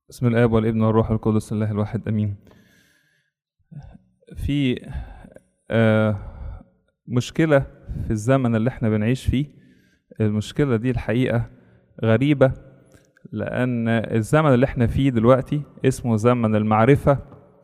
بسم الآب والابن والروح القدس الله الواحد أمين في آه مشكلة في الزمن اللي احنا بنعيش فيه المشكلة دي الحقيقة غريبة لأن الزمن اللي احنا فيه دلوقتي اسمه زمن المعرفة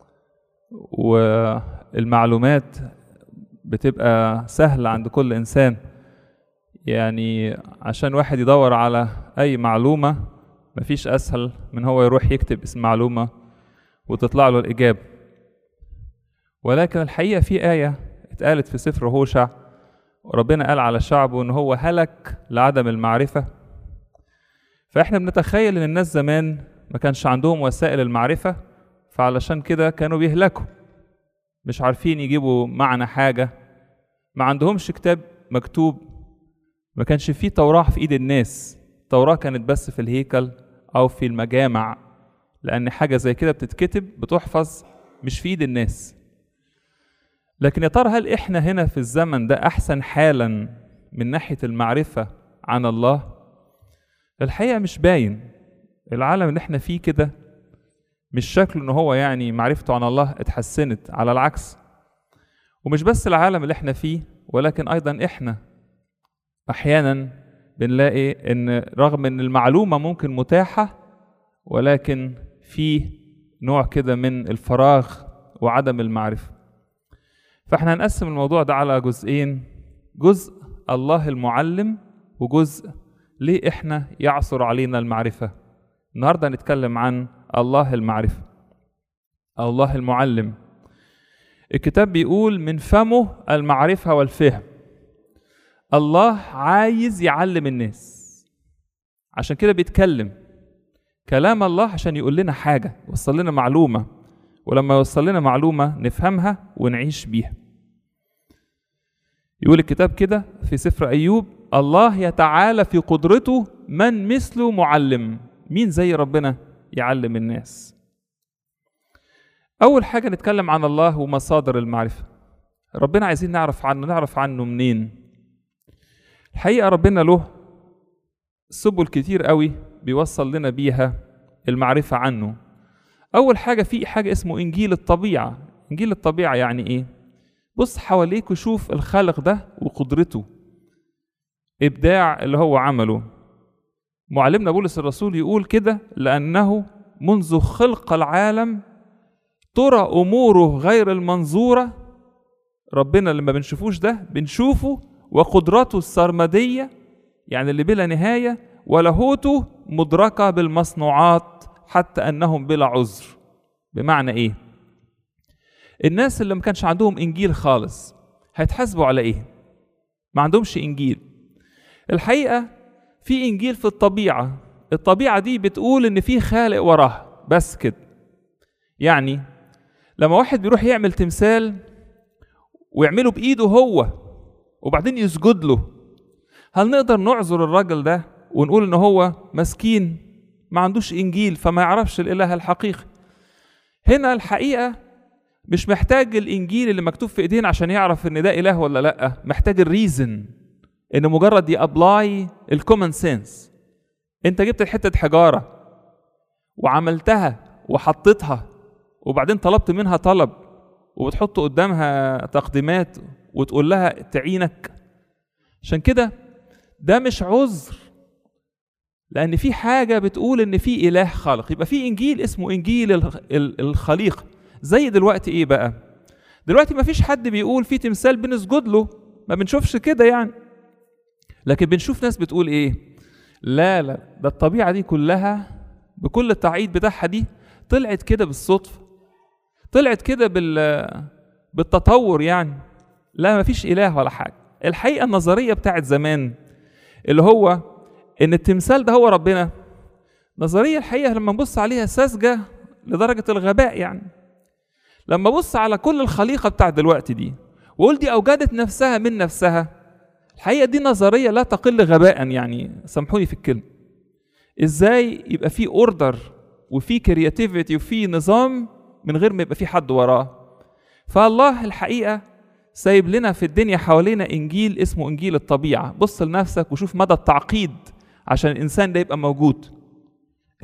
والمعلومات بتبقى سهلة عند كل إنسان يعني عشان واحد يدور على أي معلومة مفيش أسهل من هو يروح يكتب اسم معلومة وتطلع له الإجابة ولكن الحقيقة في آية اتقالت في سفر هوشع وربنا قال على شعبه إن هو هلك لعدم المعرفة فإحنا بنتخيل إن الناس زمان ما كانش عندهم وسائل المعرفة فعلشان كده كانوا بيهلكوا مش عارفين يجيبوا معنى حاجة ما عندهمش كتاب مكتوب ما كانش فيه توراة في إيد الناس التوراة كانت بس في الهيكل أو في المجامع لأن حاجة زي كده بتتكتب بتحفظ مش في إيد الناس لكن يا ترى هل إحنا هنا في الزمن ده أحسن حالا من ناحية المعرفة عن الله؟ الحقيقة مش باين العالم اللي إحنا فيه كده مش شكله إن هو يعني معرفته عن الله اتحسنت على العكس ومش بس العالم اللي إحنا فيه ولكن أيضا إحنا أحيانا بنلاقي ان رغم ان المعلومه ممكن متاحه ولكن في نوع كده من الفراغ وعدم المعرفه فاحنا هنقسم الموضوع ده على جزئين جزء الله المعلم وجزء ليه احنا يعثر علينا المعرفه النهارده هنتكلم عن الله المعرفه الله المعلم الكتاب بيقول من فمه المعرفه والفهم الله عايز يعلم الناس عشان كده بيتكلم كلام الله عشان يقول لنا حاجة يوصل لنا معلومة ولما يوصل لنا معلومة نفهمها ونعيش بيها يقول الكتاب كده في سفر أيوب الله يتعالى في قدرته من مثله معلم مين زي ربنا يعلم الناس أول حاجة نتكلم عن الله ومصادر المعرفة ربنا عايزين نعرف عنه نعرف عنه منين الحقيقة ربنا له سبل كتير قوي بيوصل لنا بيها المعرفة عنه أول حاجة في حاجة اسمه إنجيل الطبيعة إنجيل الطبيعة يعني إيه؟ بص حواليك وشوف الخالق ده وقدرته إبداع اللي هو عمله معلمنا بولس الرسول يقول كده لأنه منذ خلق العالم ترى أموره غير المنظورة ربنا اللي ما بنشوفوش ده بنشوفه وقدرته السرمدية يعني اللي بلا نهاية ولاهوته مدركة بالمصنوعات حتى أنهم بلا عذر بمعنى إيه؟ الناس اللي ما كانش عندهم إنجيل خالص هيتحاسبوا على إيه؟ ما عندهمش إنجيل الحقيقة في إنجيل في الطبيعة الطبيعة دي بتقول إن في خالق وراها بس كده يعني لما واحد بيروح يعمل تمثال ويعمله بإيده هو وبعدين يسجد له هل نقدر نعذر الراجل ده ونقول ان هو مسكين ما عندوش انجيل فما يعرفش الاله الحقيقي هنا الحقيقه مش محتاج الانجيل اللي مكتوب في ايدينا عشان يعرف ان ده اله ولا لا محتاج الريزن ان مجرد يابلاي الكومن سنس انت جبت حته حجاره وعملتها وحطيتها وبعدين طلبت منها طلب وبتحط قدامها تقديمات وتقول لها تعينك عشان كده ده مش عذر لان في حاجه بتقول ان في اله خالق يبقى في انجيل اسمه انجيل الخليقه زي دلوقتي ايه بقى دلوقتي ما فيش حد بيقول في تمثال بنسجد له ما بنشوفش كده يعني لكن بنشوف ناس بتقول ايه لا لا ده الطبيعه دي كلها بكل التعقيد بتاعها دي طلعت كده بالصدفه طلعت كده بال بالتطور يعني لا مفيش اله ولا حاجه الحقيقه النظريه بتاعت زمان اللي هو ان التمثال ده هو ربنا نظريه الحقيقه لما نبص عليها ساذجه لدرجه الغباء يعني لما ابص على كل الخليقه بتاعت دلوقتي دي واقول دي اوجدت نفسها من نفسها الحقيقه دي نظريه لا تقل غباء يعني سامحوني في الكلمه ازاي يبقى في اوردر وفي كرياتيفيتي وفي نظام من غير ما يبقى في حد وراه فالله الحقيقه سايب لنا في الدنيا حوالينا انجيل اسمه انجيل الطبيعه بص لنفسك وشوف مدى التعقيد عشان الانسان ده يبقى موجود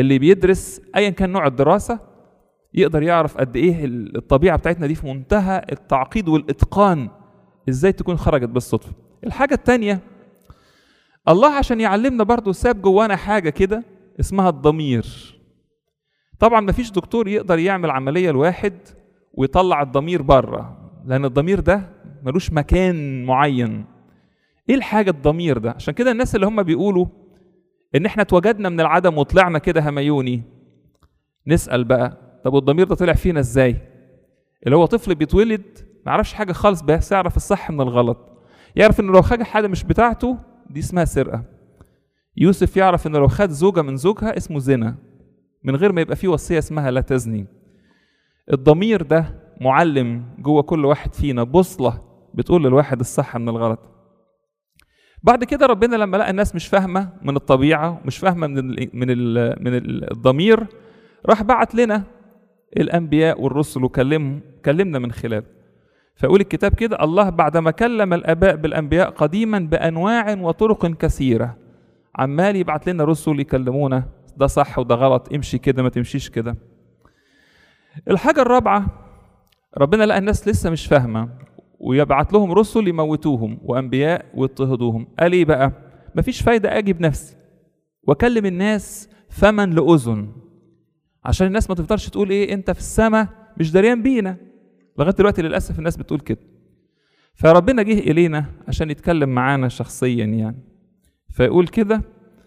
اللي بيدرس ايا كان نوع الدراسه يقدر يعرف قد ايه الطبيعه بتاعتنا دي في منتهى التعقيد والاتقان ازاي تكون خرجت بالصدفه الحاجه الثانيه الله عشان يعلمنا برضو ساب جوانا حاجه كده اسمها الضمير طبعا مفيش دكتور يقدر يعمل عمليه لواحد ويطلع الضمير بره لان الضمير ده ملوش مكان معين ايه الحاجه الضمير ده عشان كده الناس اللي هم بيقولوا ان احنا اتوجدنا من العدم وطلعنا كده هميوني نسال بقى طب والضمير ده طلع فينا ازاي اللي هو طفل بيتولد ما يعرفش حاجه خالص بس يعرف الصح من الغلط يعرف انه لو خد حاجه مش بتاعته دي اسمها سرقه يوسف يعرف انه لو خد زوجه من زوجها اسمه زنا من غير ما يبقى فيه وصيه اسمها لا تزني الضمير ده معلم جوه كل واحد فينا بوصله بتقول للواحد الصح من الغلط بعد كده ربنا لما لقى الناس مش فاهمه من الطبيعه ومش فاهمه من ال من ال من الضمير راح بعت لنا الانبياء والرسل وكلمهم كلمنا من خلاله فيقول الكتاب كده الله بعدما كلم الاباء بالانبياء قديما بانواع وطرق كثيره عمال يبعت لنا رسل يكلمونا ده صح وده غلط امشي كده ما تمشيش كده الحاجه الرابعه ربنا لقى الناس لسه مش فاهمه ويبعت لهم رسل يموتوهم وانبياء ويضطهدوهم قال ايه بقى مفيش فايده اجي بنفسي واكلم الناس فمن لاذن عشان الناس ما تفضلش تقول ايه انت في السماء مش دريان بينا لغايه دلوقتي للاسف الناس بتقول كده فربنا جه الينا عشان يتكلم معانا شخصيا يعني فيقول كده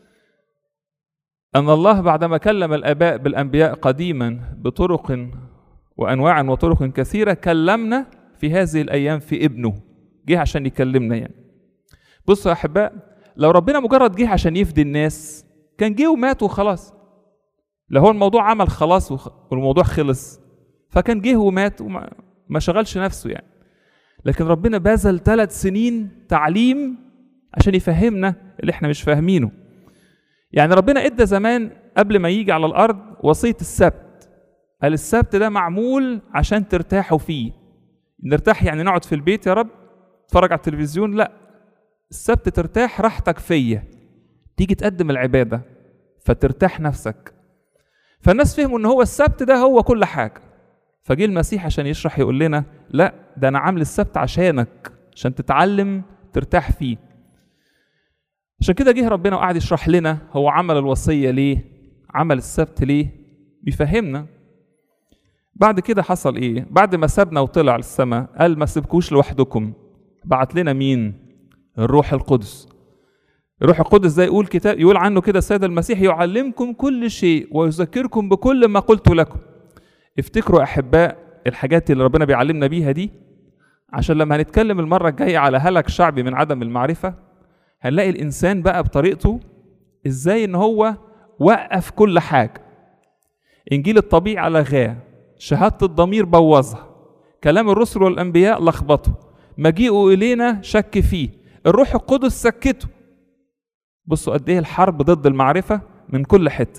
ان الله بعدما كلم الاباء بالانبياء قديما بطرق وانواع وطرق كثيره كلمنا في هذه الايام في ابنه جه عشان يكلمنا يعني بصوا يا احباء لو ربنا مجرد جه عشان يفدي الناس كان جه ومات وخلاص لو هو الموضوع عمل خلاص والموضوع خلص فكان جه ومات وما ما شغلش نفسه يعني لكن ربنا بذل ثلاث سنين تعليم عشان يفهمنا اللي احنا مش فاهمينه يعني ربنا ادى زمان قبل ما يجي على الارض وصيه السبت قال السبت ده معمول عشان ترتاحوا فيه نرتاح يعني نقعد في البيت يا رب تتفرج على التلفزيون لا السبت ترتاح راحتك فيا تيجي تقدم العباده فترتاح نفسك فالناس فهموا ان هو السبت ده هو كل حاجه فجه المسيح عشان يشرح يقول لنا لا ده انا عامل السبت عشانك عشان تتعلم ترتاح فيه عشان كده جه ربنا وقعد يشرح لنا هو عمل الوصيه ليه عمل السبت ليه بيفهمنا بعد كده حصل ايه بعد ما سابنا وطلع للسماء قال ما سيبكوش لوحدكم بعت لنا مين الروح القدس الروح القدس ده يقول كتاب يقول عنه كده السيد المسيح يعلمكم كل شيء ويذكركم بكل ما قلت لكم افتكروا احباء الحاجات اللي ربنا بيعلمنا بيها دي عشان لما هنتكلم المره الجايه على هلك شعبي من عدم المعرفه هنلاقي الانسان بقى بطريقته ازاي ان هو وقف كل حاجه انجيل الطبيعه لغاه شهاده الضمير بوظها كلام الرسل والانبياء لخبطه مجيئه الينا شك فيه الروح القدس سكته بصوا قد ايه الحرب ضد المعرفه من كل حته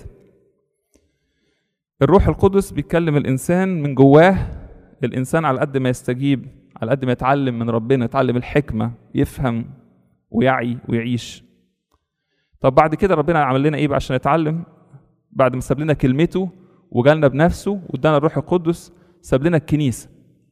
الروح القدس بيتكلم الانسان من جواه الانسان على قد ما يستجيب على قد ما يتعلم من ربنا يتعلم الحكمه يفهم ويعي ويعيش طب بعد كده ربنا عمل لنا ايه بقى عشان نتعلم بعد ما ساب لنا كلمته وجالنا بنفسه وادانا الروح القدس ساب لنا الكنيسه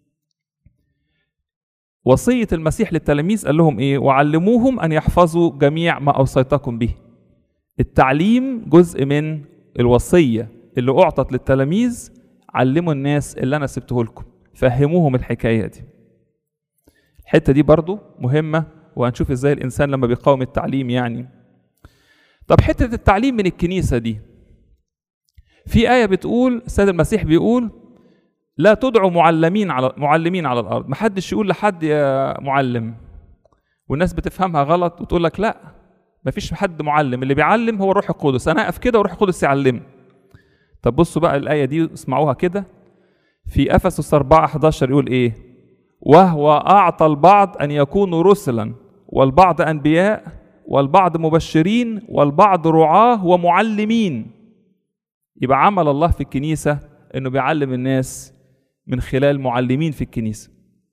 وصيه المسيح للتلاميذ قال لهم ايه وعلموهم ان يحفظوا جميع ما اوصيتكم به التعليم جزء من الوصيه اللي اعطت للتلاميذ علموا الناس اللي انا سبته لكم فهموهم الحكايه دي الحته دي برضو مهمه وهنشوف ازاي الانسان لما بيقاوم التعليم يعني طب حته التعليم من الكنيسه دي في ايه بتقول السيد المسيح بيقول لا تدعوا معلمين على معلمين على الارض محدش يقول لحد يا معلم والناس بتفهمها غلط وتقول لك لا مفيش حد معلم اللي بيعلم هو الروح القدس انا اقف كده والروح القدس يعلمني طب بصوا بقى الايه دي اسمعوها كده في افسس 4 11 يقول ايه وهو اعطى البعض ان يكونوا رسلا والبعض انبياء والبعض مبشرين والبعض رعاه ومعلمين يبقى عمل الله في الكنيسه انه بيعلم الناس من خلال معلمين في الكنيسه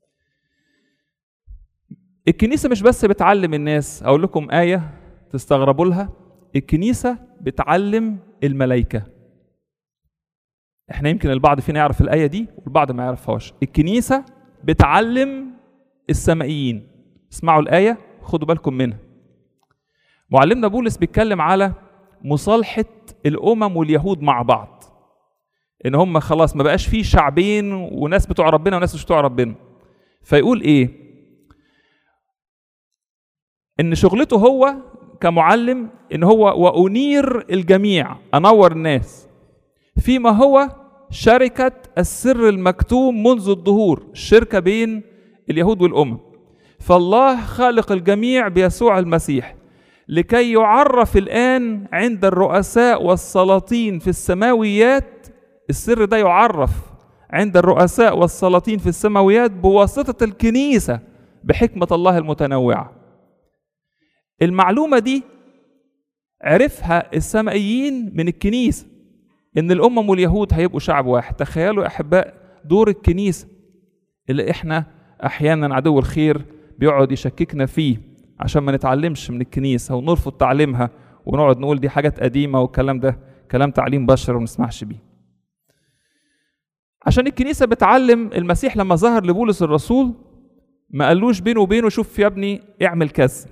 الكنيسه مش بس بتعلم الناس اقول لكم ايه تستغربوا لها الكنيسه بتعلم الملائكه احنا يمكن البعض فينا يعرف الآية دي والبعض ما يعرفهاش الكنيسة بتعلم السمائيين اسمعوا الآية خدوا بالكم منها معلمنا بولس بيتكلم على مصالحة الأمم واليهود مع بعض إن هم خلاص ما بقاش فيه شعبين وناس بتوع ربنا وناس مش بتوع ربنا فيقول إيه إن شغلته هو كمعلم إن هو وأنير الجميع أنور الناس فيما هو شركة السر المكتوم منذ الظهور الشركة بين اليهود والأمم فالله خالق الجميع بيسوع المسيح لكي يعرف الآن عند الرؤساء والسلاطين في السماويات السر ده يعرف عند الرؤساء والسلاطين في السماويات بواسطة الكنيسة بحكمة الله المتنوعة المعلومة دي عرفها السمائيين من الكنيسة إن الأمم واليهود هيبقوا شعب واحد تخيلوا يا أحباء دور الكنيسة اللي إحنا أحيانا عدو الخير بيقعد يشككنا فيه عشان ما نتعلمش من الكنيسة ونرفض تعليمها ونقعد نقول دي حاجات قديمة والكلام ده كلام تعليم بشر وما نسمعش بيه عشان الكنيسة بتعلم المسيح لما ظهر لبولس الرسول ما قالوش بينه وبينه شوف يا ابني اعمل كذا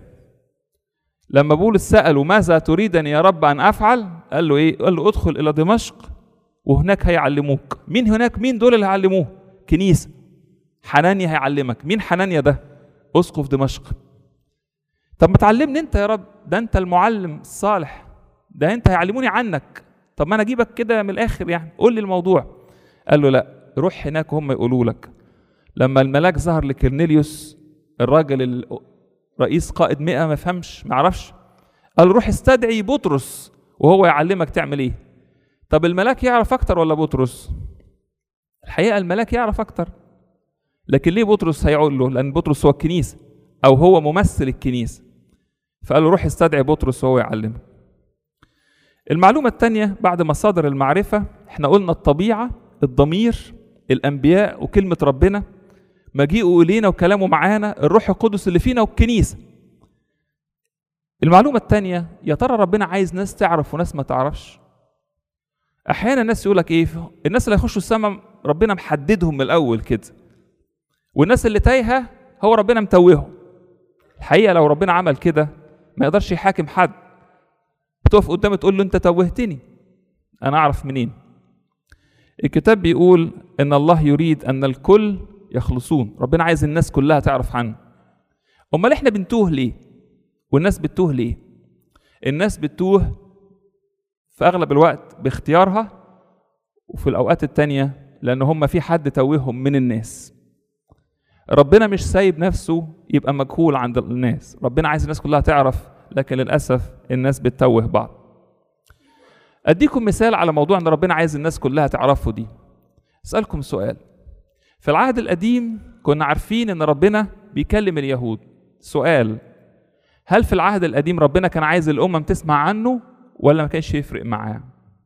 لما بولس سأله ماذا تريدني يا رب أن أفعل قال له إيه قال له ادخل إلى دمشق وهناك هيعلموك مين هناك مين دول اللي هيعلموه كنيسة حنانيا هيعلمك مين حنانيا ده أسقف دمشق طب ما تعلمني انت يا رب ده انت المعلم الصالح ده انت هيعلموني عنك طب ما انا اجيبك كده من الاخر يعني قول لي الموضوع قال له لا روح هناك وهم يقولوا لك لما الملاك ظهر لكرنيليوس الراجل رئيس قائد مئة ما فهمش ما عرفش قال روح استدعي بطرس وهو يعلمك تعمل ايه طب الملاك يعرف اكتر ولا بطرس الحقيقه الملاك يعرف اكتر لكن ليه بطرس هيقول له لان بطرس هو الكنيسه او هو ممثل الكنيسه فقال له روح استدعي بطرس وهو يعلمه المعلومة الثانية بعد مصادر المعرفة احنا قلنا الطبيعة الضمير الأنبياء وكلمة ربنا مجيئه إلينا وكلامه معانا الروح القدس اللي فينا والكنيسة المعلومة الثانية يا ترى ربنا عايز ناس تعرف وناس ما تعرفش أحيانا الناس يقول لك إيه الناس اللي هيخشوا السماء ربنا محددهم من الأول كده والناس اللي تايهة هو ربنا متوههم الحقيقة لو ربنا عمل كده ما يقدرش يحاكم حد تقف قدامه تقول له انت توهتني انا اعرف منين الكتاب بيقول ان الله يريد ان الكل يخلصون ربنا عايز الناس كلها تعرف عنه امال احنا بنتوه ليه والناس بتتوه ليه الناس بتتوه في اغلب الوقت باختيارها وفي الاوقات التانية لان هم في حد توههم من الناس ربنا مش سايب نفسه يبقى مجهول عند الناس ربنا عايز الناس كلها تعرف لكن للأسف الناس بتتوه بعض أديكم مثال على موضوع أن ربنا عايز الناس كلها تعرفه دي أسألكم سؤال في العهد القديم كنا عارفين أن ربنا بيكلم اليهود سؤال هل في العهد القديم ربنا كان عايز الأمم تسمع عنه ولا ما كانش يفرق معاه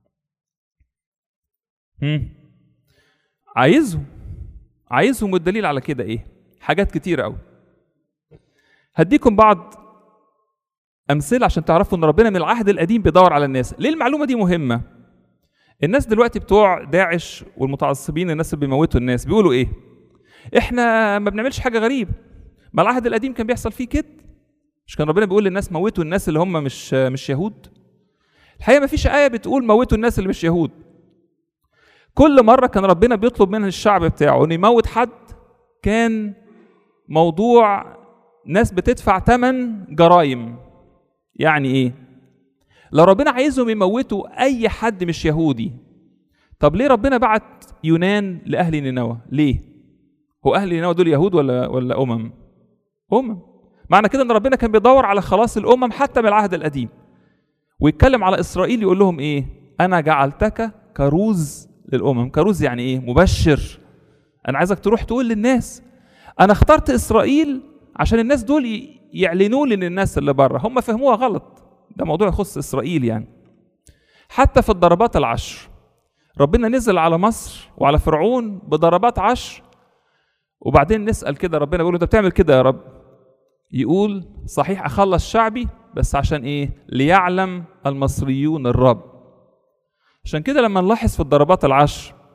هم؟ عايزهم عايزهم والدليل على كده ايه حاجات كتير قوي هديكم بعض امثله عشان تعرفوا ان ربنا من العهد القديم بيدور على الناس ليه المعلومه دي مهمه الناس دلوقتي بتوع داعش والمتعصبين الناس اللي بيموتوا الناس بيقولوا ايه احنا ما بنعملش حاجه غريبه ما العهد القديم كان بيحصل فيه كده مش كان ربنا بيقول للناس موتوا الناس اللي هم مش مش يهود الحقيقه ما فيش ايه بتقول موتوا الناس اللي مش يهود كل مره كان ربنا بيطلب من الشعب بتاعه انه يموت حد كان موضوع ناس بتدفع ثمن جرائم يعني ايه لو ربنا عايزهم يموتوا اي حد مش يهودي طب ليه ربنا بعت يونان لاهل نينوى ليه هو اهل نينوى دول يهود ولا ولا امم امم معنى كده ان ربنا كان بيدور على خلاص الامم حتى من العهد القديم ويتكلم على اسرائيل يقول لهم ايه انا جعلتك كروز للامم كروز يعني ايه مبشر انا عايزك تروح تقول للناس انا اخترت اسرائيل عشان الناس دول يعلنوا لي للناس اللي بره هم فهموها غلط ده موضوع يخص اسرائيل يعني حتى في الضربات العشر ربنا نزل على مصر وعلى فرعون بضربات عشر وبعدين نسال كده ربنا بيقول انت بتعمل كده يا رب يقول صحيح اخلص شعبي بس عشان ايه ليعلم المصريون الرب عشان كده لما نلاحظ في الضربات العشر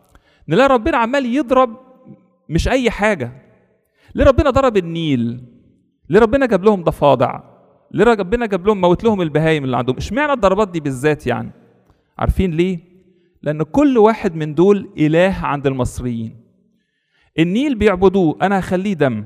نلاقي ربنا عمال يضرب مش اي حاجه ليه ربنا ضرب النيل ليه ربنا جاب لهم ضفادع ليه ربنا جاب لهم موت لهم البهايم اللي عندهم اشمعنى الضربات دي بالذات يعني عارفين ليه لان كل واحد من دول اله عند المصريين النيل بيعبدوه انا هخليه دم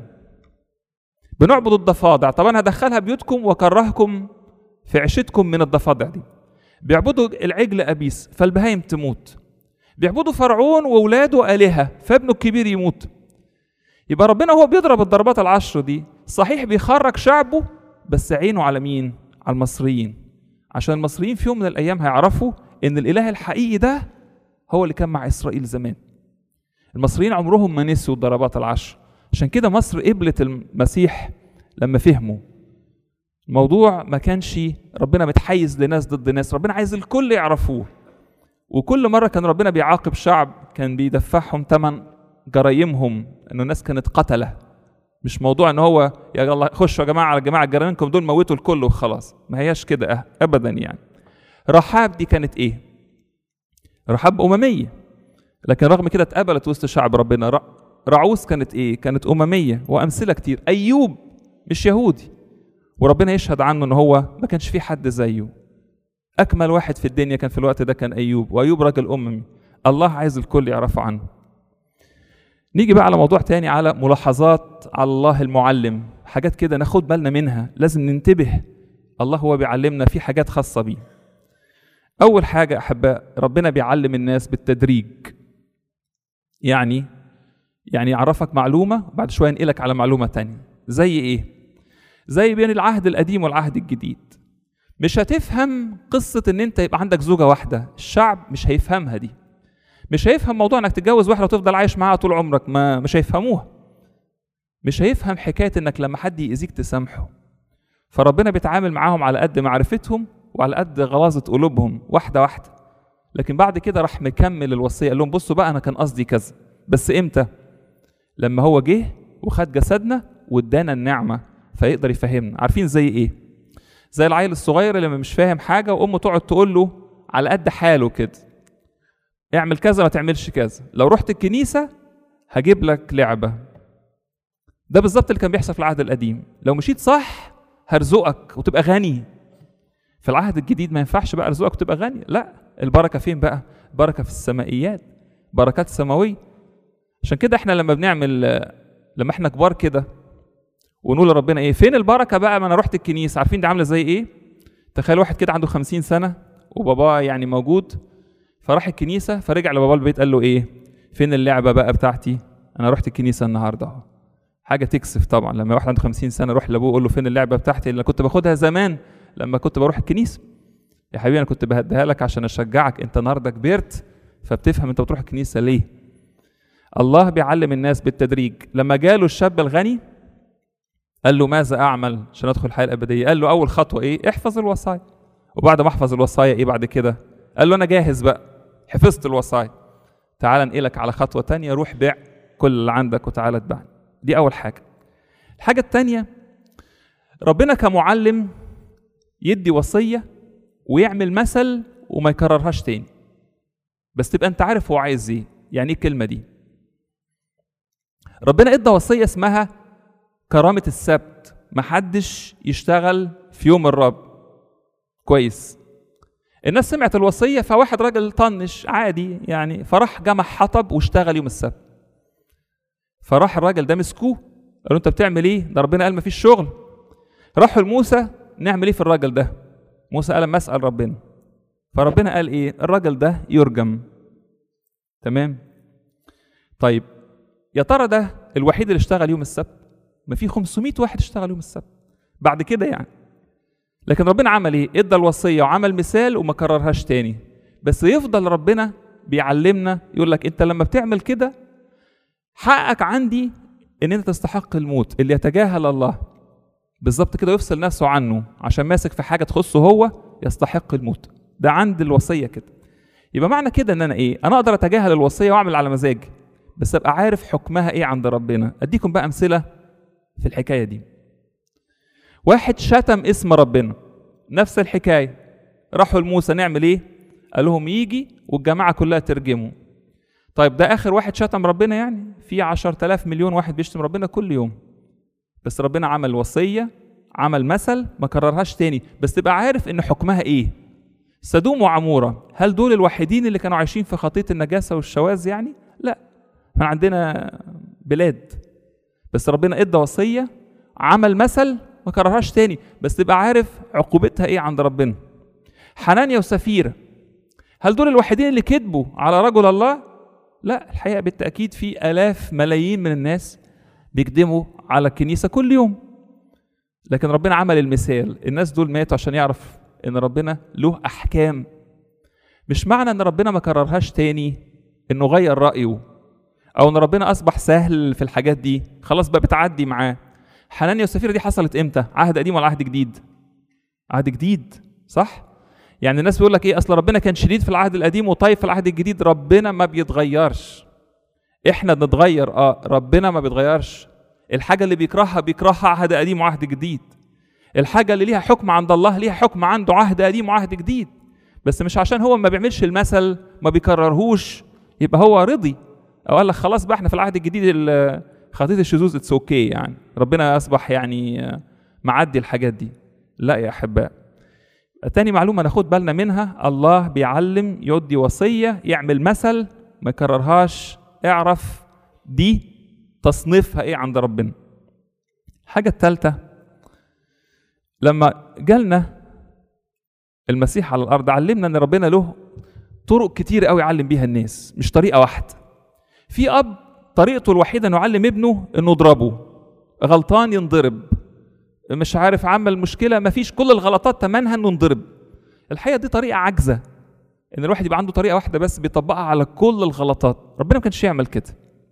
بنعبد الضفادع طب انا هدخلها بيوتكم واكرهكم في عيشتكم من الضفادع دي بيعبدوا العجل ابيس فالبهايم تموت بيعبدوا فرعون واولاده الهه فابنه الكبير يموت يبقى ربنا هو بيضرب الضربات العشر دي صحيح بيخرج شعبه بس عينه على مين على المصريين عشان المصريين في يوم من الايام هيعرفوا ان الاله الحقيقي ده هو اللي كان مع اسرائيل زمان المصريين عمرهم ما نسوا الضربات العشر عشان كده مصر قبلت المسيح لما فهموا الموضوع ما كانش ربنا متحيز لناس ضد ناس ربنا عايز الكل يعرفوه وكل مرة كان ربنا بيعاقب شعب كان بيدفعهم ثمن جرايمهم انه الناس كانت قتلة مش موضوع ان هو يا الله خشوا يا جماعة على جماعة جيرانكم دول موتوا الكل وخلاص ما هياش كده أه ابدا يعني رحاب دي كانت ايه رحاب أممية لكن رغم كده اتقبلت وسط شعب ربنا رعوس كانت ايه كانت أممية وأمثلة كتير أيوب مش يهودي وربنا يشهد عنه ان هو ما كانش في حد زيه اكمل واحد في الدنيا كان في الوقت ده كان ايوب وايوب راجل اممي الله عايز الكل يعرفوا عنه نيجي بقى على موضوع تاني على ملاحظات على الله المعلم حاجات كده ناخد بالنا منها لازم ننتبه الله هو بيعلمنا في حاجات خاصة بيه أول حاجة أحباء ربنا بيعلم الناس بالتدريج يعني يعني يعرفك معلومة بعد شوية ينقلك على معلومة تانية زي إيه؟ زي بين العهد القديم والعهد الجديد مش هتفهم قصة إن أنت يبقى عندك زوجة واحدة الشعب مش هيفهمها دي مش هيفهم موضوع إنك تتجوز واحدة وتفضل عايش معاها طول عمرك ما مش هيفهموها مش هيفهم حكاية إنك لما حد يأذيك تسامحه فربنا بيتعامل معاهم على قد معرفتهم وعلى قد غلاظة قلوبهم واحدة واحدة لكن بعد كده راح مكمل الوصية قال لهم بصوا بقى أنا كان قصدي كذا بس إمتى؟ لما هو جه وخد جسدنا وادانا النعمة فيقدر يفهمنا عارفين زي إيه؟ زي العيل الصغير اللي مش فاهم حاجة وأمه تقعد تقول له على قد حاله كده اعمل كذا ما تعملش كذا لو رحت الكنيسة هجيب لك لعبة ده بالظبط اللي كان بيحصل في العهد القديم لو مشيت صح هرزقك وتبقى غني في العهد الجديد ما ينفعش بقى ارزقك وتبقى غني لا البركه فين بقى بركه في السمائيات بركات سماويه عشان كده احنا لما بنعمل لما احنا كبار كده ونقول لربنا ايه فين البركه بقى ما انا رحت الكنيسه عارفين دي عامله زي ايه تخيل واحد كده عنده خمسين سنه وباباه يعني موجود فراح الكنيسه فرجع لباباه البيت قال له ايه فين اللعبه بقى بتاعتي انا رحت الكنيسه النهارده اهو حاجه تكسف طبعا لما واحد عنده 50 سنه يروح لابوه يقول له فين اللعبه بتاعتي اللي كنت باخدها زمان لما كنت بروح الكنيسه يا حبيبي انا كنت بهديها لك عشان اشجعك انت النهارده كبرت فبتفهم انت بتروح الكنيسه ليه الله بيعلم الناس بالتدريج لما جاله الشاب الغني قال له ماذا اعمل عشان ادخل الحياه الابديه قال له اول خطوه ايه احفظ الوصايا وبعد ما احفظ الوصايا ايه بعد كده قال له انا جاهز بقى حفظت الوصايا تعال انقلك على خطوه تانية روح بيع كل اللي عندك وتعالى اتبعني دي اول حاجه الحاجه التانية ربنا كمعلم يدي وصيه ويعمل مثل وما يكررهاش تاني بس تبقى انت عارف هو عايز ايه يعني ايه الكلمه دي ربنا ادى وصيه اسمها كرامه السبت محدش يشتغل في يوم الرب كويس الناس سمعت الوصيه فواحد راجل طنش عادي يعني فراح جمع حطب واشتغل يوم السبت فراح الراجل ده مسكوه قالوا انت بتعمل ايه ده ربنا قال مفيش شغل راحوا لموسى نعمل ايه في الراجل ده موسى قال اما اسال ربنا فربنا قال ايه الراجل ده يرجم تمام طيب يا ترى ده الوحيد اللي اشتغل يوم السبت ما في 500 واحد اشتغل يوم السبت بعد كده يعني لكن ربنا عمل ايه ادى الوصيه وعمل مثال وما كررهاش تاني بس يفضل ربنا بيعلمنا يقول لك انت لما بتعمل كده حقك عندي ان انت تستحق الموت اللي يتجاهل الله بالظبط كده يفصل نفسه عنه عشان ماسك في حاجه تخصه هو يستحق الموت ده عند الوصيه كده يبقى معنى كده ان انا ايه انا اقدر اتجاهل الوصيه واعمل على مزاجي بس ابقى عارف حكمها ايه عند ربنا اديكم بقى امثله في الحكايه دي واحد شتم اسم ربنا نفس الحكايه راحوا لموسى نعمل ايه قال لهم يجي والجماعه كلها ترجمه طيب ده اخر واحد شتم ربنا يعني في عشرة آلاف مليون واحد بيشتم ربنا كل يوم بس ربنا عمل وصية عمل مثل ما كررهاش تاني بس تبقى عارف ان حكمها ايه سدوم وعمورة هل دول الوحيدين اللي كانوا عايشين في خطية النجاسة والشواذ يعني لا احنا عندنا بلاد بس ربنا ادى وصية عمل مثل ما كررهاش تاني بس تبقى عارف عقوبتها ايه عند ربنا حنانيا وسفيرة هل دول الوحيدين اللي كذبوا على رجل الله لا الحقيقة بالتأكيد في آلاف ملايين من الناس بيكدموا على الكنيسة كل يوم لكن ربنا عمل المثال الناس دول ماتوا عشان يعرف ان ربنا له احكام مش معنى ان ربنا ما كررهاش تاني انه غير رايه او ان ربنا اصبح سهل في الحاجات دي خلاص بقى بتعدي معاه حنانيا وسفيرة دي حصلت امتى عهد قديم ولا عهد جديد عهد جديد صح يعني الناس بيقول لك ايه اصل ربنا كان شديد في العهد القديم وطيب في العهد الجديد ربنا ما بيتغيرش احنا بنتغير اه ربنا ما بيتغيرش الحاجه اللي بيكرهها بيكرهها عهد قديم وعهد جديد الحاجه اللي ليها حكم عند الله ليها حكم عنده عهد قديم وعهد جديد بس مش عشان هو ما بيعملش المثل ما بيكررهوش يبقى هو رضي او قال لك خلاص بقى احنا في العهد الجديد ال- خطيه الشذوذ اتس اوكي يعني ربنا اصبح يعني آه، معدي الحاجات دي لا يا احباء تاني معلومة ناخد بالنا منها الله بيعلم يدي وصية يعمل مثل ما يكررهاش اعرف دي تصنيفها ايه عند ربنا الحاجة الثالثة لما جالنا المسيح على الأرض علمنا إن ربنا له طرق كتير قوي يعلم بيها الناس مش طريقة واحدة في أب طريقته الوحيدة إنه يعلم ابنه إنه يضربه غلطان ينضرب مش عارف عمل مشكله مفيش كل الغلطات تمنها انه نضرب الحقيقه دي طريقه عاجزه ان الواحد يبقى عنده طريقه واحده بس بيطبقها على كل الغلطات ربنا ما كانش يعمل كده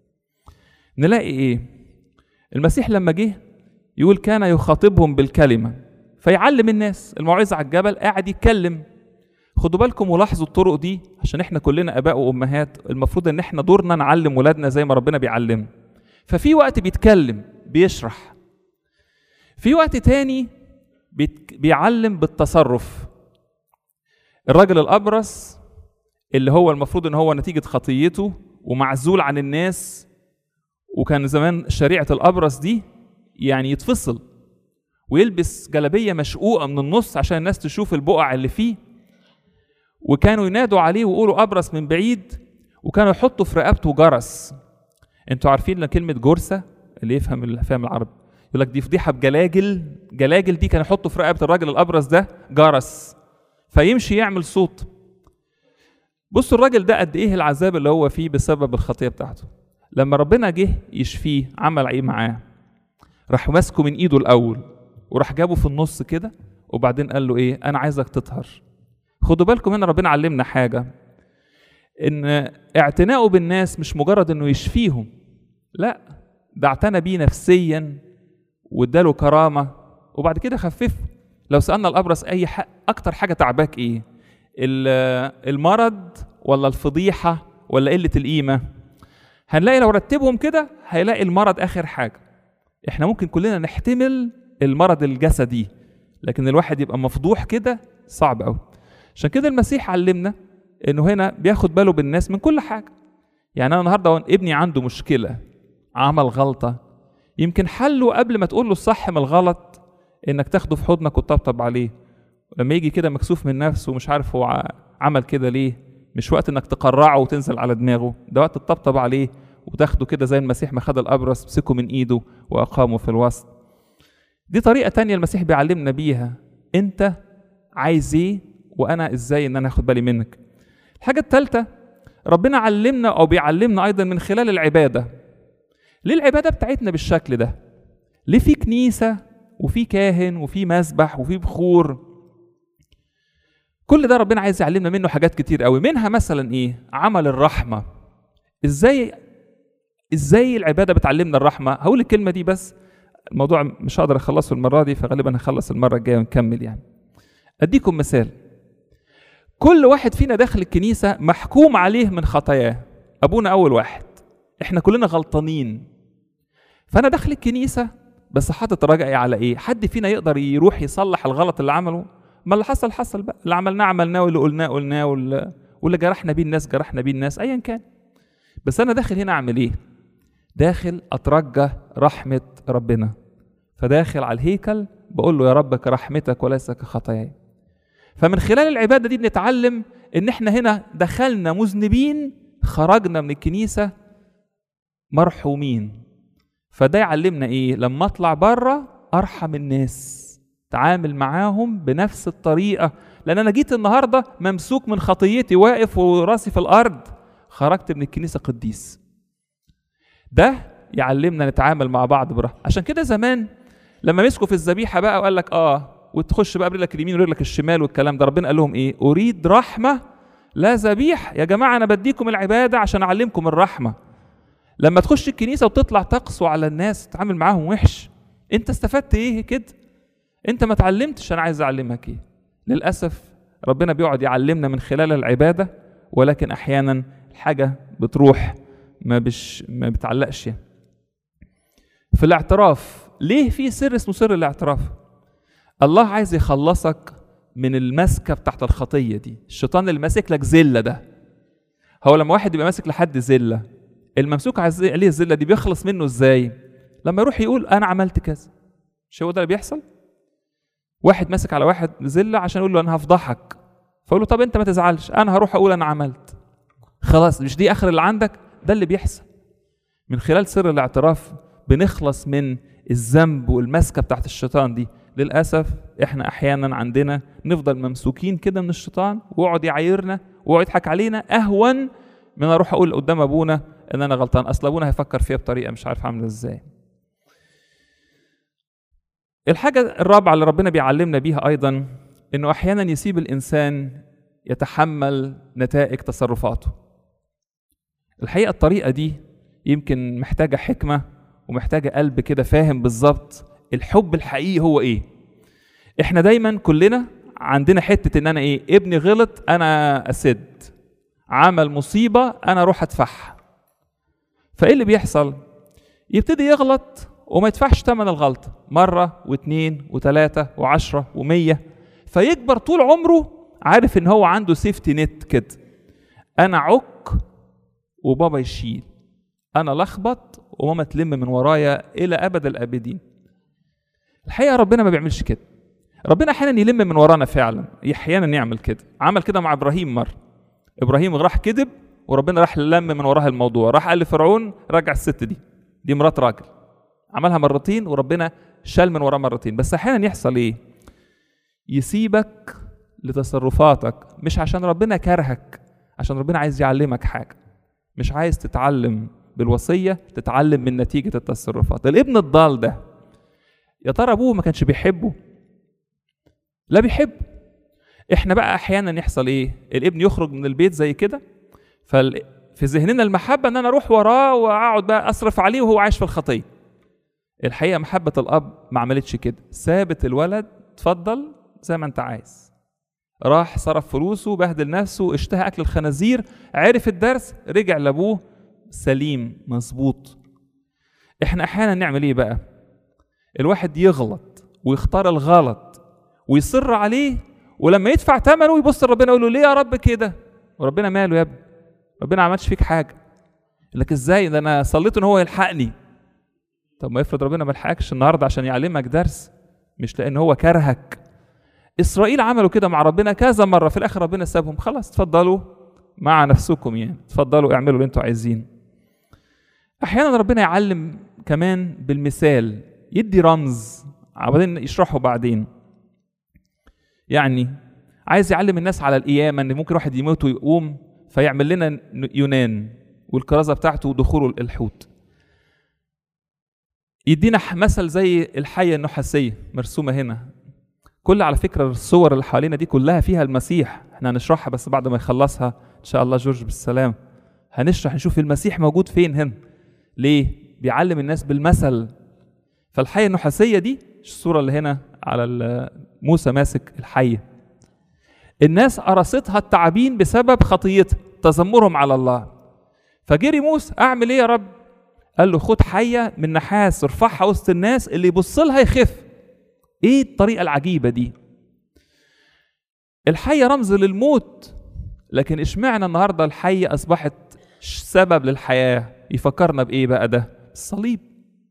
نلاقي ايه المسيح لما جه يقول كان يخاطبهم بالكلمه فيعلم الناس الموعظه على الجبل قاعد يتكلم خدوا بالكم ولاحظوا الطرق دي عشان احنا كلنا اباء وامهات المفروض ان احنا دورنا نعلم ولادنا زي ما ربنا بيعلمنا ففي وقت بيتكلم بيشرح في وقت تاني بيت- بيعلم بالتصرف الراجل الأبرص اللي هو المفروض ان هو نتيجة خطيته ومعزول عن الناس وكان زمان شريعة الأبرص دي يعني يتفصل ويلبس جلابية مشقوقة من النص عشان الناس تشوف البقع اللي فيه وكانوا ينادوا عليه ويقولوا أبرص من بعيد وكانوا يحطوا في رقبته جرس انتوا عارفين كلمة جرسة اللي يفهم فاهم العربي يقول لك دي فضيحه بجلاجل جلاجل دي كان يحطوا في رقبه الراجل الابرص ده جرس فيمشي يعمل صوت بصوا الراجل ده قد ايه العذاب اللي هو فيه بسبب الخطيه بتاعته لما ربنا جه يشفيه عمل ايه معاه راح ماسكه من ايده الاول وراح جابه في النص كده وبعدين قال له ايه انا عايزك تطهر خدوا بالكم هنا ربنا علمنا حاجه ان اعتناؤه بالناس مش مجرد انه يشفيهم لا ده اعتنى بيه نفسيا واداله كرامه وبعد كده خففه لو سالنا الابرص اي حق اكتر حاجه تعباك ايه ال- المرض ولا الفضيحه ولا قله القيمه هنلاقي لو رتبهم كده هيلاقي المرض اخر حاجه احنا ممكن كلنا نحتمل المرض الجسدي لكن الواحد يبقى مفضوح كده صعب قوي عشان كده المسيح علمنا انه هنا بياخد باله بالناس من كل حاجه يعني انا النهارده وأنا ابني عنده مشكله عمل غلطه يمكن حله قبل ما تقول له الصح من الغلط انك تاخده في حضنك وتطبطب عليه لما يجي كده مكسوف من نفسه ومش عارف هو ع- عمل كده ليه مش وقت انك تقرعه وتنزل على دماغه ده وقت تطبطب عليه وتاخده كده زي المسيح ما خد الابرص مسكه من ايده واقامه في الوسط دي طريقه تانية المسيح بيعلمنا بيها انت عايز ايه وانا ازاي ان انا اخد بالي منك الحاجه الثالثه ربنا علمنا او بيعلمنا ايضا من خلال العباده ليه العباده بتاعتنا بالشكل ده ليه في كنيسه وفي كاهن وفي مسبح وفي بخور كل ده ربنا عايز يعلمنا منه حاجات كتير قوي منها مثلا ايه عمل الرحمه ازاي ازاي العباده بتعلمنا الرحمه هقول الكلمه دي بس الموضوع مش هقدر اخلصه المره دي فغالبا هخلص المره الجايه ونكمل يعني اديكم مثال كل واحد فينا داخل الكنيسه محكوم عليه من خطاياه ابونا اول واحد احنا كلنا غلطانين فانا داخل الكنيسه بس حاطط رجعي على ايه حد فينا يقدر يروح يصلح الغلط اللي عمله ما اللي حصل حصل بقى اللي عملناه عملناه واللي قلناه قلناه واللي, واللي جرحنا بيه الناس جرحنا بيه الناس ايا كان بس انا داخل هنا اعمل ايه داخل اترجى رحمه ربنا فداخل على الهيكل بقول له يا رب كرحمتك وليس كخطاياي فمن خلال العباده دي بنتعلم ان احنا هنا دخلنا مذنبين خرجنا من الكنيسه مرحومين فده يعلمنا ايه لما اطلع بره ارحم الناس تعامل معاهم بنفس الطريقه لان انا جيت النهارده ممسوك من خطيتي واقف وراسي في الارض خرجت من الكنيسه قديس ده يعلمنا نتعامل مع بعض برحمه عشان كده زمان لما مسكوا في الذبيحه بقى وقال لك اه وتخش بقى برجلك اليمين ورجلك الشمال والكلام ده ربنا قال لهم ايه اريد رحمه لا ذبيح يا جماعه انا بديكم العباده عشان اعلمكم الرحمه لما تخش الكنيسه وتطلع تقسو على الناس تتعامل معاهم وحش انت استفدت ايه كده انت ما اتعلمتش انا عايز اعلمك ايه للاسف ربنا بيقعد يعلمنا من خلال العباده ولكن احيانا الحاجه بتروح ما بش ما بتعلقش في الاعتراف ليه في سر اسمه سر الاعتراف الله عايز يخلصك من المسكه بتاعت الخطيه دي الشيطان اللي ماسك لك زله ده هو لما واحد يبقى ماسك لحد زله الممسوك عليه الزله دي بيخلص منه ازاي لما يروح يقول انا عملت كذا مش هو ده اللي بيحصل واحد ماسك على واحد زله عشان يقول له انا هفضحك فاقول له طب انت ما تزعلش انا هروح اقول انا عملت خلاص مش دي اخر اللي عندك ده اللي بيحصل من خلال سر الاعتراف بنخلص من الذنب والمسكه بتاعت الشيطان دي للاسف احنا احيانا عندنا نفضل ممسوكين كده من الشيطان ويقعد يعايرنا ويقعد يضحك علينا اهون من اروح اقول قدام ابونا ان انا غلطان اصل ابونا هيفكر فيها بطريقه مش عارف عامله ازاي الحاجة الرابعة اللي ربنا بيعلمنا بيها أيضا إنه أحيانا يسيب الإنسان يتحمل نتائج تصرفاته. الحقيقة الطريقة دي يمكن محتاجة حكمة ومحتاجة قلب كده فاهم بالظبط الحب الحقيقي هو إيه. إحنا دايما كلنا عندنا حتة إن أنا إيه ابني غلط أنا أسد عمل مصيبة أنا أروح أدفعها. فإيه اللي بيحصل؟ يبتدي يغلط وما يدفعش ثمن الغلطة مرة واثنين وثلاثة وعشرة ومية فيكبر طول عمره عارف ان هو عنده سيفتي نت كده انا عك وبابا يشيل انا لخبط وماما تلم من ورايا الى ابد الابدين الحقيقه ربنا ما بيعملش كده ربنا احيانا يلم من ورانا فعلا احيانا يعمل كده عمل كده مع ابراهيم مره ابراهيم راح كذب وربنا راح لم من وراها الموضوع راح قال لفرعون رجع الست دي دي مرات راجل عملها مرتين وربنا شال من وراه مرتين بس احيانا يحصل ايه يسيبك لتصرفاتك مش عشان ربنا كرهك عشان ربنا عايز يعلمك حاجه مش عايز تتعلم بالوصيه تتعلم من نتيجه التصرفات الابن الضال ده يا ترى ابوه ما كانش بيحبه لا بيحب احنا بقى احيانا يحصل ايه الابن يخرج من البيت زي كده فال... في ذهننا المحبه ان انا اروح وراه واقعد بقى اصرف عليه وهو عايش في الخطيه الحقيقه محبه الاب ما عملتش كده سابت الولد اتفضل زي ما انت عايز راح صرف فلوسه بهدل نفسه اشتهى اكل الخنازير عرف الدرس رجع لابوه سليم مظبوط احنا احيانا نعمل ايه بقى الواحد يغلط ويختار الغلط ويصر عليه ولما يدفع ثمنه يبص لربنا يقول له ليه يا رب كده وربنا ماله يا ابني ربنا ما عملش فيك حاجه يقول لك ازاي ده انا صليت ان هو يلحقني طب ما يفرض ربنا ما لحقكش النهارده عشان يعلمك درس مش لان هو كرهك اسرائيل عملوا كده مع ربنا كذا مره في الاخر ربنا سابهم خلاص اتفضلوا مع نفسكم يعني اتفضلوا اعملوا اللي انتوا عايزين احيانا ربنا يعلم كمان بالمثال يدي رمز بعدين يشرحه بعدين يعني عايز يعلم الناس على القيامه ان ممكن واحد يموت ويقوم فيعمل لنا يونان والكرازه بتاعته ودخوله الحوت يدينا مثل زي الحيه النحاسيه مرسومه هنا كل على فكره الصور اللي حوالينا دي كلها فيها المسيح احنا هنشرحها بس بعد ما يخلصها ان شاء الله جورج بالسلام هنشرح نشوف المسيح موجود فين هنا ليه بيعلم الناس بالمثل فالحيه النحاسيه دي الصوره اللي هنا على موسى ماسك الحيه الناس قرصتها التعابين بسبب خطيتها تذمرهم على الله فجري موسى اعمل ايه يا رب قال له خد حيه من نحاس ارفعها وسط الناس اللي يبص لها يخف ايه الطريقه العجيبه دي الحيه رمز للموت لكن اشمعنى النهارده الحيه اصبحت سبب للحياة يفكرنا بإيه بقى ده الصليب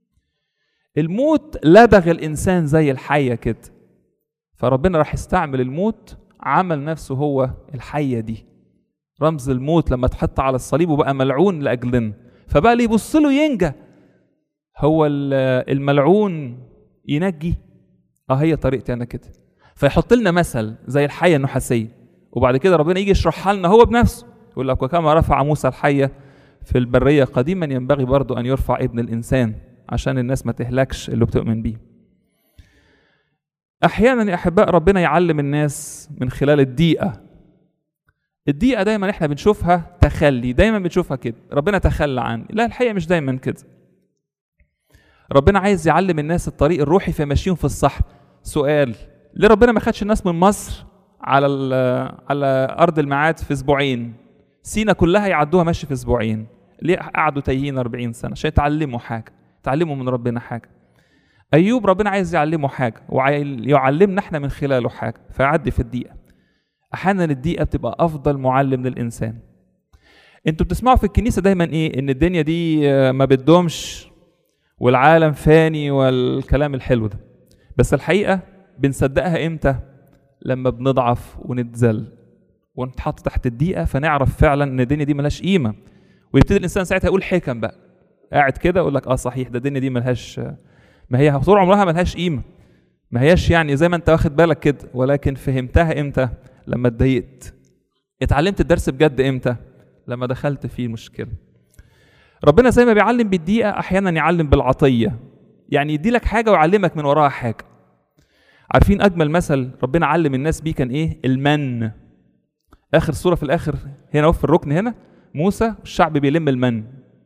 الموت لدغ الإنسان زي الحية كده فربنا راح يستعمل الموت عمل نفسه هو الحية دي رمز الموت لما اتحط على الصليب وبقى ملعون لأجلنا فبقى اللي يبص له ينجى هو الملعون ينجي اه هي طريقتي انا كده فيحط لنا مثل زي الحيه النحاسيه وبعد كده ربنا يجي يشرحها لنا هو بنفسه يقول لك وكما رفع موسى الحيه في البريه قديما ينبغي برضه ان يرفع ابن الانسان عشان الناس ما تهلكش اللي بتؤمن بيه احيانا يا احباء ربنا يعلم الناس من خلال الدقيقه الدقيقه دايما احنا بنشوفها تخلي دايما بنشوفها كده ربنا تخلى عني لا الحقيقه مش دايما كده ربنا عايز يعلم الناس الطريق الروحي فيمشيهم في الصح سؤال ليه ربنا ما خدش الناس من مصر على على ارض الميعاد في اسبوعين سينا كلها يعدوها ماشي في اسبوعين ليه قعدوا تايهين 40 سنه عشان يتعلموا حاجه يتعلموا من ربنا حاجه ايوب ربنا عايز يعلمه حاجه ويعلمنا احنا من خلاله حاجه فيعدي في الدقيقه احيانا الدقيقه بتبقى افضل معلم للانسان انتوا بتسمعوا في الكنيسه دايما ايه ان الدنيا دي ما بتدومش والعالم فاني والكلام الحلو ده بس الحقيقه بنصدقها امتى لما بنضعف ونتذل ونتحط تحت الدقيقه فنعرف فعلا ان الدنيا دي ملهاش قيمه ويبتدي الانسان ساعتها يقول حكم بقى قاعد كده يقول لك اه صحيح ده الدنيا دي ملهاش ما هي طول عمرها ملهاش قيمه ما هياش يعني زي ما انت واخد بالك كده ولكن فهمتها امتى لما اتضايقت اتعلمت الدرس بجد امتى لما دخلت في مشكله ربنا زي ما بيعلم بالدقيقه احيانا يعلم بالعطيه يعني يدي لك حاجه ويعلمك من وراها حاجه عارفين اجمل مثل ربنا علم الناس بيه كان ايه المن اخر صوره في الاخر هنا في الركن هنا موسى والشعب بيلم المن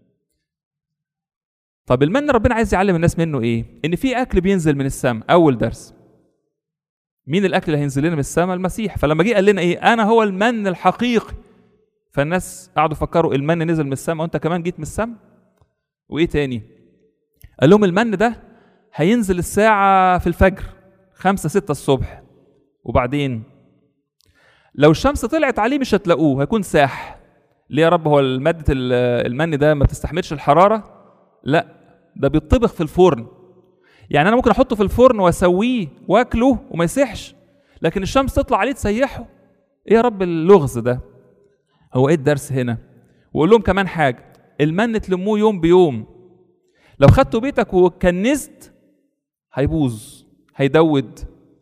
طب المن ربنا عايز يعلم الناس منه ايه ان في اكل بينزل من السماء اول درس مين الاكل اللي هينزل لنا من السماء المسيح فلما جه قال لنا ايه انا هو المن الحقيقي فالناس قعدوا يفكروا المن نزل من السماء وانت كمان جيت من السماء وايه تاني قال لهم المن ده هينزل الساعة في الفجر خمسة ستة الصبح وبعدين لو الشمس طلعت عليه مش هتلاقوه هيكون ساح ليه يا رب هو مادة المن ده ما تستحملش الحرارة لا ده بيطبخ في الفرن يعني انا ممكن احطه في الفرن واسويه واكله وما يسيحش لكن الشمس تطلع عليه تسيحه ايه يا رب اللغز ده هو ايه الدرس هنا وقول لهم كمان حاجه المن تلموه يوم بيوم لو خدته بيتك وكنست هيبوظ هيدود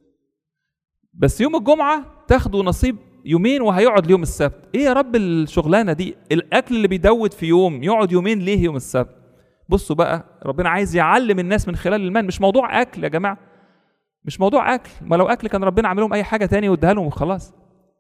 بس يوم الجمعه تاخدوا نصيب يومين وهيقعد ليوم السبت ايه يا رب الشغلانه دي الاكل اللي بيدود في يوم يقعد يومين ليه يوم السبت بصوا بقى ربنا عايز يعلم الناس من خلال المن مش موضوع اكل يا جماعه مش موضوع اكل ما لو اكل كان ربنا عامل لهم اي حاجه تاني واداها لهم وخلاص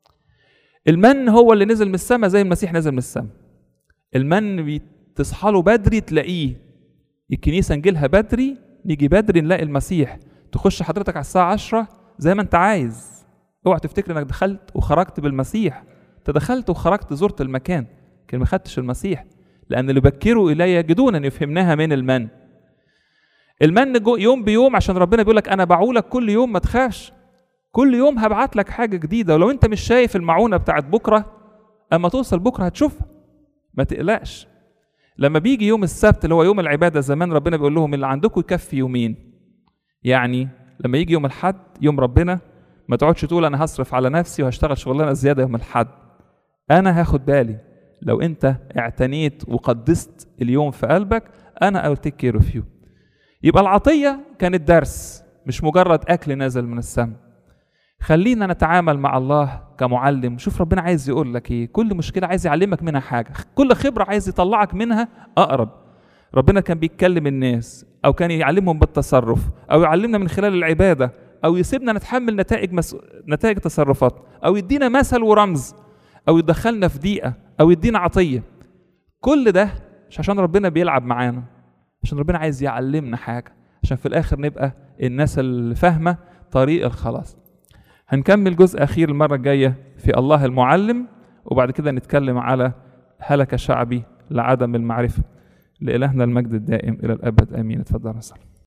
المن هو اللي نزل من السماء زي المسيح نزل من السماء المن تصحى له بدري تلاقيه الكنيسه نجيلها بدري نيجي بدري نلاقي المسيح تخش حضرتك على الساعه 10 زي ما انت عايز اوعى تفتكر انك دخلت وخرجت بالمسيح انت دخلت وخرجت زرت المكان لكن ما خدتش المسيح لان اللي بكروا الي يجدون ان يفهمناها من المن المن جو يوم بيوم عشان ربنا بيقول لك انا بعولك كل يوم ما تخافش كل يوم هبعت لك حاجه جديده ولو انت مش شايف المعونه بتاعت بكره اما توصل بكره هتشوفها ما تقلقش لما بيجي يوم السبت اللي هو يوم العباده زمان ربنا بيقول لهم اللي عندكم يكفي يومين يعني لما يجي يوم الحد يوم ربنا ما تقعدش تقول انا هصرف على نفسي وهشتغل شغلانه زياده يوم الحد انا هاخد بالي لو انت اعتنيت وقدست اليوم في قلبك انا I will take care of you يبقى العطيه كانت درس مش مجرد اكل نازل من السماء خلينا نتعامل مع الله كمعلم شوف ربنا عايز يقول لك ايه كل مشكله عايز يعلمك منها حاجه كل خبره عايز يطلعك منها اقرب ربنا كان بيتكلم الناس او كان يعلمهم بالتصرف او يعلمنا من خلال العباده او يسيبنا نتحمل نتائج مس... نتائج تصرفات او يدينا مثل ورمز او يدخلنا في ضيقه او يدينا عطيه كل ده مش عشان ربنا بيلعب معانا عشان ربنا عايز يعلمنا حاجه عشان في الاخر نبقى الناس اللي فاهمه طريق الخلاص هنكمل جزء اخير المره الجايه في الله المعلم وبعد كده نتكلم على هلك شعبي لعدم المعرفه لالهنا المجد الدائم الى الابد امين اتفضل يا